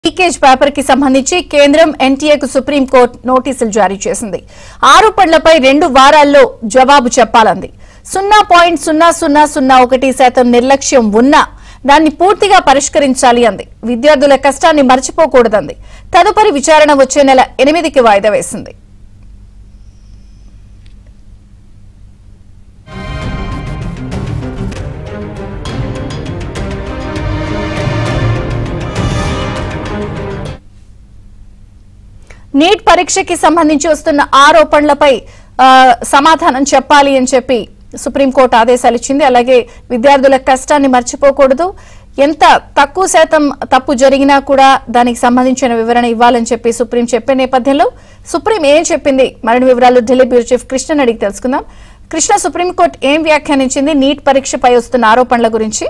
leakage paper కి సంబంధించి కేంద్రం ఎన్టీఏకు సుప్రీంకోర్టు నోటీసులు జారీ చేసింది ఆరోపణలపై రెండు వారాల్లో జవాబు చెప్పాలంది సున్నా పాయింట్ సున్నా సున్నా సున్నా ఒకటి శాతం నిర్లక్ష్యం ఉన్నా దాన్ని పూర్తిగా పరిష్కరించాలి అంది విద్యార్థుల కష్టాన్ని మర్చిపోకూడదంది తదుపరి విచారణ వచ్చే నెల ఎనిమిదికి వాయిదా వేసింది నీట్ పరీక్షకి సంబంధించి వస్తున్న ఆరోపణలపై ఆ, సమాధానం చెప్పాలి అని చెప్పి సుప్రీంకోర్టు ఆదేశాలు ఇచ్చింది అలాగే విద్యార్థుల కష్టాన్ని మర్చిపోకూడదు ఎంత తక్కువ శాతం తప్పు జరిగినా కూడా దానికి సంబంధించిన వివరణ ఇవ్వాలని చెప్పి సుప్రీం చెప్పే నేపథ్యంలో సుప్రీం ఏం చెప్పింది మరిన్ని వివరాలు ఢిల్లీ బ్యూరో చీఫ్ కృష్ణన్ అడిగి తెలుసుకుందాం కృష్ణ సుప్రీంకోర్టు ఏం వ్యాఖ్యానించింది నీట్ పరీక్షపై వస్తున్న ఆరోపణల గురించి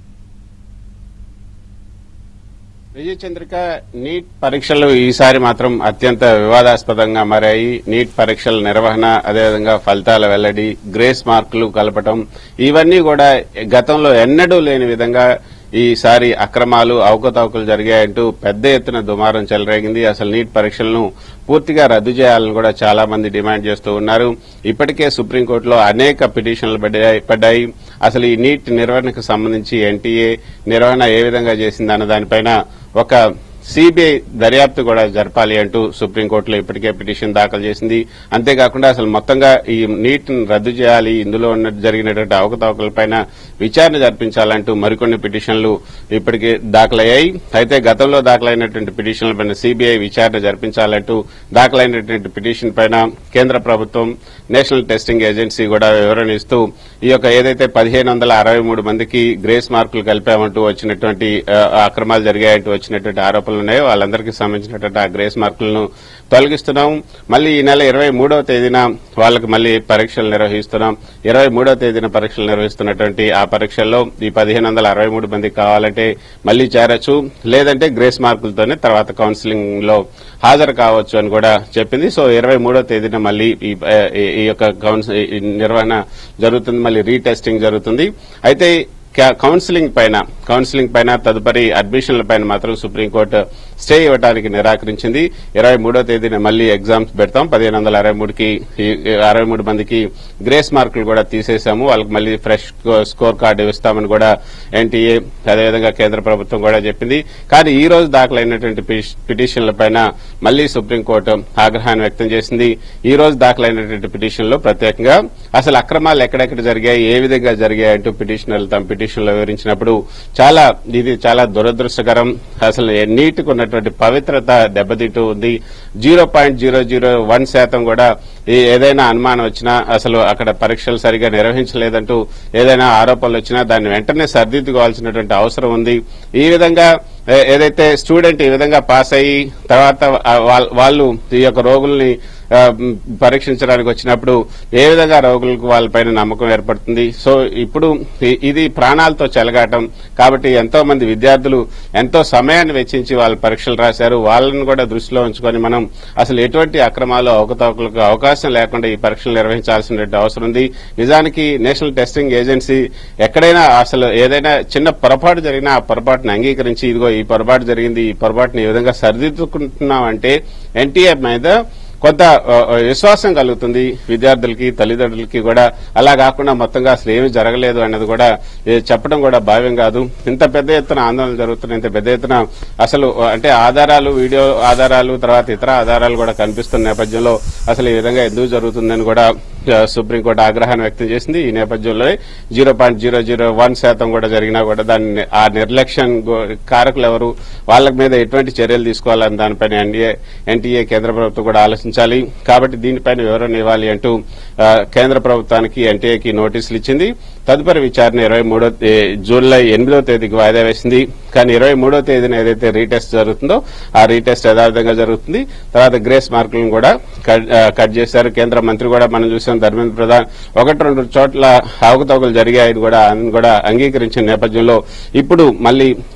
విజయ చంద్రిక నీట్ పరీక్షలు ఈసారి మాత్రం అత్యంత వివాదాస్పదంగా మారాయి నీట్ పరీక్షల నిర్వహణ అదేవిధంగా ఫలితాల వెల్లడి గ్రేస్ మార్కులు కలపటం ఇవన్నీ కూడా గతంలో ఎన్నడూ లేని విధంగా ఈసారి అక్రమాలు అవకతవకలు జరిగాయంటూ పెద్ద ఎత్తున దుమారం చెలరేగింది అసలు నీట్ పరీక్షలను పూర్తిగా రద్దు చేయాలని కూడా చాలా మంది డిమాండ్ చేస్తూ ఉన్నారు ఇప్పటికే సుప్రీంకోర్టులో అనేక పిటిషన్లు పడ్డాయి- పడ్డాయి అసలు ఈ నీట్ నిర్వహణకు సంబంధించి ఎన్టీఏ నిర్వహణ ఏ విధంగా చేసిందన్న దానిపైన ఒక సిబిఐ దర్యాప్తు కూడా జరపాలి అంటూ సుప్రీంకోర్టులో ఇప్పటికే పిటిషన్ దాఖలు చేసింది అంతేకాకుండా అసలు మొత్తంగా ఈ నీట్ రద్దు చేయాలి ఇందులో ఉన్న జరిగినటువంటి అవకతవకలపైన విచారణ జరిపించాలంటూ మరికొన్ని పిటిషన్లు ఇప్పటికే దాఖలయ్యాయి అయితే గతంలో దాఖలైనటువంటి పిటిషన్లపైన సిబిఐ విచారణ జరిపించాలంటూ దాఖలైనటువంటి పిటిషన్ పైన కేంద్ర ప్రభుత్వం నేషనల్ టెస్టింగ్ ఏజెన్సీ కూడా వివరణ ఇస్తూ ఈ యొక్క ఏదైతే పదిహేను వందల అరవై మూడు మందికి గ్రేస్ మార్కులు కలిపామంటూ వచ్చినటువంటి ఆ, అక్రమాలు జరిగాయంటూ వచ్చినటువంటి ఆరోపణలు ఉన్నాయో వాళ్ళందరికీ సంబంధించినటువంటి ఆ గ్రేస్ మార్కులను తొలగిస్తున్నాం మళ్ళీ ఈ నెల ఇరవై మూడవ తేదీన వాళ్ళకి మళ్ళీ పరీక్షలు నిర్వహిస్తున్నాం ఇరవై మూడవ తేదీన పరీక్షలు నిర్వహిస్తున్నటువంటి ఆ పరీక్షల్లో ఈ పదిహేను వందల అరవై మూడు మందికి కావాలంటే మళ్ళీ చేరొచ్చు లేదంటే గ్రేస్ మార్కులతోనే తర్వాత కౌన్సిలింగ్ లో హాజరు కావచ్చు అని కూడా చెప్పింది సో ఇరవై మూడో తేదీన మళ్ళీ ఈ ఈ- ఈ యొక్క కౌన్స్ ఈ నిర్వహణ జరుగుతుంది మళ్ళీ రీటెస్టింగ్ జరుగుతుంది అయితే క- కౌన్సిలింగ్ పైన కౌన్సిలింగ్ పైన తదుపరి అడ్మిషన్ల పైన మాత్రం సుప్రీంకోర్టు స్టే ఇవ్వడానికి నిరాకరించింది ఇరవై మూడో తేదీన మళ్ళీ ఎగ్జామ్స్ పెడతాం పదిహేను వందల అరవై మూడుకి అరవై మూడు మందికి గ్రేస్ మార్కులు కూడా తీసేశాము వాళ్ళకి మళ్ళీ ఫ్రెష్ స్కోర్ కార్డు ఇస్తామని కూడా ఎన్టీఏ అదేవిధంగా కేంద్ర ప్రభుత్వం కూడా చెప్పింది కానీ ఈ రోజు దాఖలైనటువంటి పిటి- పిటిషన్ల పైన మళ్లీ సుప్రీంకోర్టు ఆగ్రహాన్ని వ్యక్తం చేసింది ఈ రోజు దాఖలైనటువంటి పిటిషన్లో ప్రత్యేకంగా అసలు అక్రమాలు ఎక్కడెక్కడ జరిగాయి ఏ విధంగా జరిగాయి అంటూ పిటిషనర్లు తమ పిటిషన్లో వివరించినప్పుడు చాలా ఇది చాలా దురదృష్టకరం అసలు నీటికి ఉన్నటువంటి పవిత్రత దెబ్బతింటూ ఉంది zero point zero zero one శాతం కూడా ఈ- ఏదైనా అనుమానం వచ్చినా అసలు అక్కడ పరీక్షలు సరిగా నిర్వహించలేదంటూ ఏదైనా ఆరోపణలు వచ్చినా దాన్ని వెంటనే సరిదిద్దుకోవాల్సినటువంటి అవసరం ఉంది ఈ విధంగా ఏ- ఏదైతే స్టూడెంట్ ఈ విధంగా పాస్ అయ్యి తర్వాత ఆ వాళ్ళ- వాళ్ళు ఈ యొక్క రోగుల్ని ఆ, మ్, పరీక్షించడానికి వచ్చినప్పుడు ఏ విధంగా రోగులకు వాళ్ళపైన నమ్మకం ఏర్పడుతుంది సో ఇప్పుడు ఇ- ఇది ప్రాణాలతో చెలగాటం కాబట్టి ఎంతో మంది విద్యార్థులు ఎంతో సమయాన్ని వెచ్చించి వాళ్ళు పరీక్షలు రాశారు వాళ్ళని కూడా దృష్టిలో ఉంచుకొని మనం అసలు ఎటువంటి అక్రమాలు అవకతవకలకు అవకాశం లేకుండా ఈ పరీక్షలు నిర్వహించాల్సిన అవసరం ఉంది నిజానికి నేషనల్ టెస్టింగ్ ఏజెన్సీ ఎక్కడైనా అసలు ఏదైనా చిన్న పొరపాటు జరిగినా ఆ పొరపాటును అంగీకరించి ఇదిగో ఈ పొరపాటు జరిగింది ఈ పొరపాటుని ఈ విధంగా సరిదిద్దుకుంటున్నామంటే ఎన్టీఏ మీద కొంత ఆ, ఆ, విశ్వాసం కలుగుతుంది విద్యార్థులకి తల్లిదండ్రులకి కూడా అలా కాకుండా మొత్తంగా అసలు ఏమీ జరగలేదు అన్నది కూడా ఏ, చెప్పడం కూడా భావ్యం కాదు ఇంత పెద్ద ఎత్తున ఆందోళన జరుగుతున్న ఇంత పెద్ద ఎత్తున అసలు ఆ, అంటే ఆధారాలు వీడియో ఆధారాలు తర్వాత ఇతర ఆధారాలు కూడా కనిపిస్తున్న నేపథ్యంలో అసలు ఈ విధంగా ఎందుకు జరుగుతుందని కూడా ఆ, సుప్రీంకోర్టు ఆగ్రహాన్ని వ్యక్తం చేసింది ఈ నేపథ్యంలో zero point zero zero one శాతం కూడా జరిగినా కూడా దాన్ని ఆ నిర్లక్ష్యం గో- కారకులు ఎవరు వాళ్ళ మీద ఎటువంటి చర్యలు తీసుకోవాలని దానిపైన ఎన్డీఏ ఎన్టీఏ కేంద్ర ప్రభుత్వం కూడా ఆలోచించాలి కాబట్టి దీనిపైన వివరణ ఇవ్వాలి అంటూ ఆ, కేంద్ర ప్రభుత్వానికి ఎన్టీఏకి నోటీసులు ఇచ్చింది తదుపరి విచారణ ఇరవై మూడో జూలై ఎనిమిదో తేదీకి వాయిదా వేసింది కానీ ఇరవై మూడో తేదీన ఏదైతే రీటెస్ట్ జరుగుతుందో ఆ రీటెస్ట్ యథావిధంగా జరుగుతుంది తర్వాత గ్రేస్ మార్కులను కూడా కట్- ఆ, కట్ చేశారు కేంద్ర మంత్రి కూడా మనం చూసాం ధర్మేంద్ర ప్రధాన్ ఒకటి రెండు చోట్ల అవకతవకలు జరిగాయని కూడా ఆయన కూడా అంగీకరించిన నేపథ్యంలో ఇప్పుడు మళ్ళీ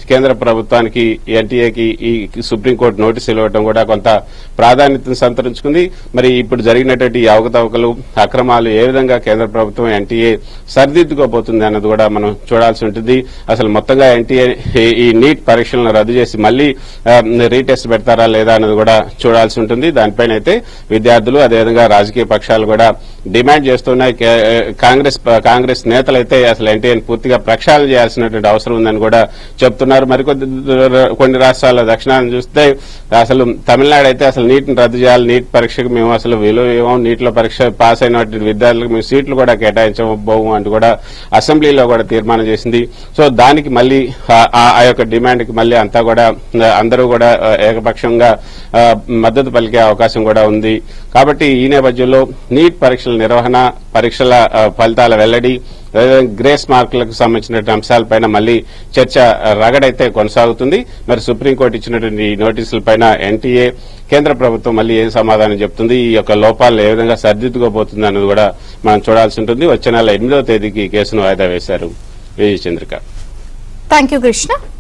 కేంద్ర ప్రభుత్వానికి ఎన్టీఏకి ఈ సుప్రీంకోర్టు నోటీసులు ఇవ్వడం కూడా కొంత ప్రాధాన్యతను సంతరించుకుంది మరి ఇప్పుడు జరిగినటువంటి ఈ అవకతవకలు అక్రమాలు ఏ విధంగా కేంద్ర ప్రభుత్వం ఎన్టీఏ సరిదిద్దుకోబోతుంది అన్నది కూడా మనం చూడాల్సి ఉంటుంది అసలు మొత్తంగా ఎన్టీఏ ఈ నీట్ పరీక్షలను రద్దు చేసి మళ్లీ రీటెస్ట్ పెడతారా లేదా అన్నది కూడా చూడాల్సి ఉంటుంది దానిపైన అయితే విద్యార్థులు అదేవిధంగా రాజకీయ పక్షాలు కూడా డిమాండ్ చేస్తున్నాయి కే- కాంగ్రెస్ కాంగ్రెస్ నేతలు అయితే అసలు ఎన్టీఏని పూర్తిగా ప్రక్షాళన చేయాల్సినటువంటి అవసరం ఉందని కూడా చెప్తున్నారు మరికొద్ది కొన్ని రాష్ట్రాల దక్షిణాన్ని చూస్తే అసలు తమిళనాడు అయితే అసలు నీటిని రద్దు చేయాలి నీట్ పరీక్షకు మేము అసలు విలువ ఇవ్వం నీటిలో పరీక్ష పాస్ అయినటువంటి విద్యార్థులకు మేము సీట్లు కూడా కేటాయించబోము అంటూ కూడా అసెంబ్లీలో కూడా తీర్మానం చేసింది సో దానికి మళ్ళీ ఆ- ఆ ఆ యొక్క డిమాండ్ కి మళ్ళీ అంతా కూడా ఆ, అందరూ కూడా ఆ, ఏకపక్షంగా ఆ, మద్దతు పలికే అవకాశం కూడా ఉంది కాబట్టి ఈ నేపథ్యంలో నీట్ పరీక్షల నిర్వహణ పరీక్షల ఆ, ఫలితాల వెల్లడి అదేవిధంగా గ్రేస్ మార్కులకు సంబంధించిన అంశాలపైన మళ్ళీ చర్చ ఆ, రగడైతే కొనసాగుతుంది మరి సుప్రీంకోర్టు ఇచ్చినటువంటి ఈ నోటీసులపైన ఎన్టీఏ కేంద్ర ప్రభుత్వం మళ్ళీ ఏం సమాధానం చెప్తుంది ఈ యొక్క లోపాలను ఏ విధంగా సరిదిద్దుకోబోతుంది అన్నది కూడా మనం చూడాల్సి ఉంటుంది వచ్చే నెల ఎనిమిదవ తేదీకి ఈ కేసును వాయిదా వేశారు విజయ చంద్రిక థ్యాంక్ యూ కృష్ణ